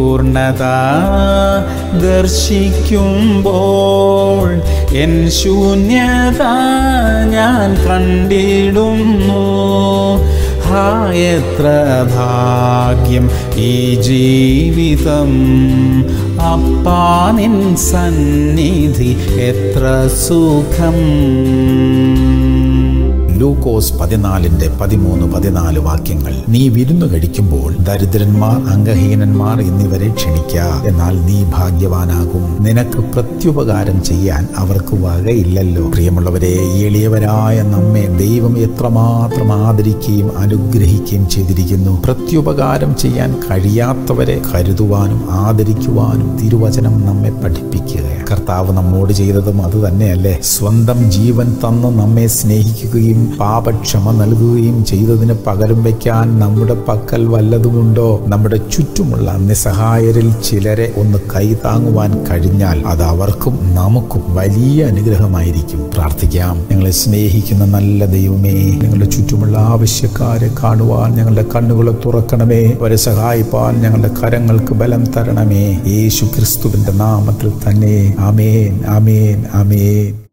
പൂർണ്ണത ദർശിക്കുമ്പോൾ എൻ ശൂന്യത ഞാൻ കണ്ടിടുന്നു ഹാ എത്ര ഭാഗ്യം ഈ ജീവിതം അപ്പാ നിൻ സന്നിധി എത്ര സുഖം ലൂക്കോസ് പതിനാലിന്റെ പതിമൂന്ന് പതിനാല് വാക്യങ്ങൾ നീ വിരുന്നു കഴിക്കുമ്പോൾ ദരിദ്രന്മാർ അംഗഹീനന്മാർ എന്നിവരെ ക്ഷണിക്ക എന്നാൽ നീ ഭാഗ്യവാനാകും നിനക്ക് പ്രത്യുപകാരം ചെയ്യാൻ അവർക്ക് വകയില്ലല്ലോ പ്രിയമുള്ളവരെ എളിയവരായ നമ്മെ ദൈവം എത്രമാത്രം ആദരിക്കുകയും അനുഗ്രഹിക്കുകയും ചെയ്തിരിക്കുന്നു പ്രത്യുപകാരം ചെയ്യാൻ കഴിയാത്തവരെ കരുതുവാനും ആദരിക്കുവാനും തിരുവചനം നമ്മെ പഠിപ്പിക്കുക കർത്താവ് നമ്മോട് ചെയ്തതും അത് തന്നെയല്ലേ സ്വന്തം ജീവൻ തന്ന് നമ്മെ സ്നേഹിക്കുകയും പാപക്ഷമ നൽകുകയും ചെയ്തതിന് പകരം വയ്ക്കാൻ നമ്മുടെ പക്കൽ വല്ലതുമുണ്ടോ നമ്മുടെ ചുറ്റുമുള്ള നിസ്സഹായരിൽ ചിലരെ ഒന്ന് കൈതാങ്ങുവാൻ കഴിഞ്ഞാൽ അത് അവർക്കും നമുക്കും വലിയ അനുഗ്രഹമായിരിക്കും പ്രാർത്ഥിക്കാം ഞങ്ങളെ സ്നേഹിക്കുന്ന നല്ല ദൈവമേ ഞങ്ങളുടെ ചുറ്റുമുള്ള ആവശ്യക്കാരെ കാണുവാൻ ഞങ്ങളുടെ കണ്ണുകളെ തുറക്കണമേ അവരെ സഹായിപ്പാൻ ഞങ്ങളുടെ കരങ്ങൾക്ക് ബലം തരണമേ യേശു ക്രിസ്തുവിന്റെ നാമത്തിൽ തന്നെ ആമേൻ ആമേൻ ആമേൻ